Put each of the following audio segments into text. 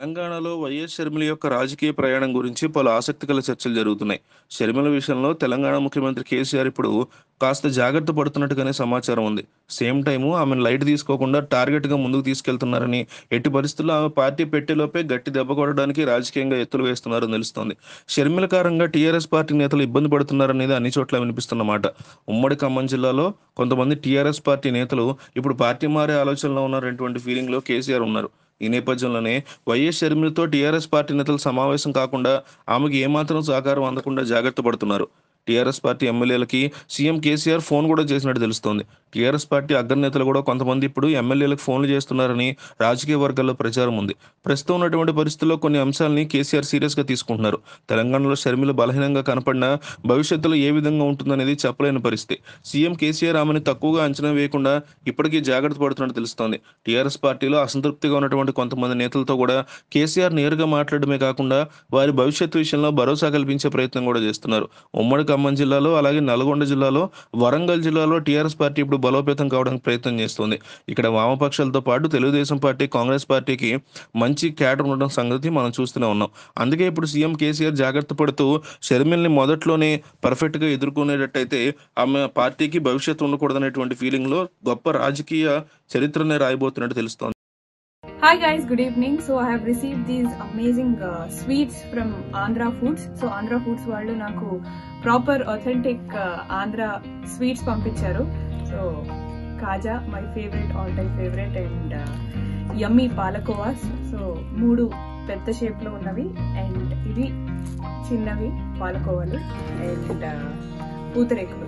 తెలంగాణలో వైఎస్ షర్మిల యొక్క రాజకీయ ప్రయాణం గురించి పలు ఆసక్తికర చర్చలు జరుగుతున్నాయి షర్మిల విషయంలో తెలంగాణ ముఖ్యమంత్రి కేసీఆర్ ఇప్పుడు కాస్త జాగ్రత్త పడుతున్నట్టుగానే సమాచారం ఉంది సేమ్ టైము ఆమెను లైట్ తీసుకోకుండా టార్గెట్గా ముందుకు తీసుకెళ్తున్నారని ఎట్టి పరిస్థితుల్లో ఆమె పార్టీ పెట్టేలోపే గట్టి దెబ్బ కొట్టడానికి రాజకీయంగా ఎత్తులు వేస్తున్నారని తెలుస్తోంది షర్మిల కారంగా టీఆర్ఎస్ పార్టీ నేతలు ఇబ్బంది పడుతున్నారనేది అన్ని చోట్ల వినిపిస్తున్నమాట ఉమ్మడి ఖమ్మం జిల్లాలో కొంతమంది టీఆర్ఎస్ పార్టీ నేతలు ఇప్పుడు పార్టీ మారే ఆలోచనలో ఉన్నారనేటువంటి ఫీలింగ్లో కేసీఆర్ ఉన్నారు ఈ నేపథ్యంలోనే వైఎస్ షర్మిలతో టీఆర్ఎస్ పార్టీ నేతలు సమావేశం కాకుండా ఆమెకి ఏమాత్రం సహకారం అందకుండా జాగ్రత్త పడుతున్నారు టీఆర్ఎస్ పార్టీ ఎమ్మెల్యేలకి సీఎం కేసీఆర్ ఫోన్ కూడా చేసినట్టు తెలుస్తోంది టీఆర్ఎస్ పార్టీ అగ్రనేతలు కూడా కొంతమంది ఇప్పుడు ఎమ్మెల్యేలకు ఫోన్లు చేస్తున్నారని రాజకీయ వర్గాల్లో ప్రచారం ఉంది ప్రస్తుతం ఉన్నటువంటి పరిస్థితుల్లో కొన్ని అంశాలని కేసీఆర్ సీరియస్గా తీసుకుంటున్నారు తెలంగాణలో షర్మిల బలహీనంగా కనపడినా భవిష్యత్తులో ఏ విధంగా ఉంటుందనేది చెప్పలేని పరిస్థితి సీఎం కేసీఆర్ ఆమెను తక్కువగా అంచనా వేయకుండా ఇప్పటికీ జాగ్రత్త పడుతున్నట్టు తెలుస్తోంది టీఆర్ఎస్ పార్టీలో అసంతృప్తిగా ఉన్నటువంటి కొంతమంది నేతలతో కూడా కేసీఆర్ నేరుగా మాట్లాడమే కాకుండా వారి భవిష్యత్తు విషయంలో భరోసా కల్పించే ప్రయత్నం కూడా చేస్తున్నారు ఉమ్మడి ఖమ్మం జిల్లాలో అలాగే నల్గొండ జిల్లాలో వరంగల్ జిల్లాలో టీఆర్ఎస్ పార్టీ ఇప్పుడు బలోపేతం కావడానికి ప్రయత్నం చేస్తుంది ఇక్కడ వామపక్షాలతో పాటు తెలుగుదేశం పార్టీ కాంగ్రెస్ పార్టీకి మంచి క్యాడర్ ఉండడం సంగతి మనం చూస్తూనే ఉన్నాం అందుకే ఇప్పుడు సీఎం కేసీఆర్ జాగ్రత్త పడుతూ షర్మిల్ని మొదట్లోనే పర్ఫెక్ట్గా ఎదుర్కొనేటట్టయితే ఆమె పార్టీకి భవిష్యత్తు ఉండకూడదనేటువంటి ఫీలింగ్లో గొప్ప రాజకీయ చరిత్రనే రాయబోతున్నట్టు తెలుస్తోంది Hi guys, good evening. So I have received these amazing uh, sweets from Andhra Foods. So Andhra Foods వాళ్ళు నాకు ప్రాపర్ అథెంటిక్ ఆంధ్ర స్వీట్స్ పంపించారు so kaja my favourite all time favourite and yummy palkovas so మూడు పెద్ద షేప్ లో ఉన్నవి and ఇవి చిన్నవి పాలకోవాలు and పూతరేకులు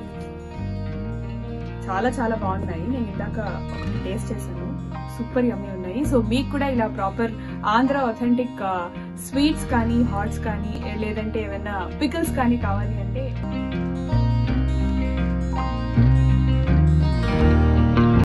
చాలా చాలా బాగున్నాయి నేను ఇందాక ఒకటి టేస్ట్ చేశాను సూపర్ యమ్మీ ఉన్నాయి సో మీకు కూడా ఇలా ప్రాపర్ ఆంధ్ర అథెంటిక్ స్వీట్స్ కానీ హాట్స్ కానీ లేదంటే ఏమైనా పికల్స్ కానీ కావాలి అంటే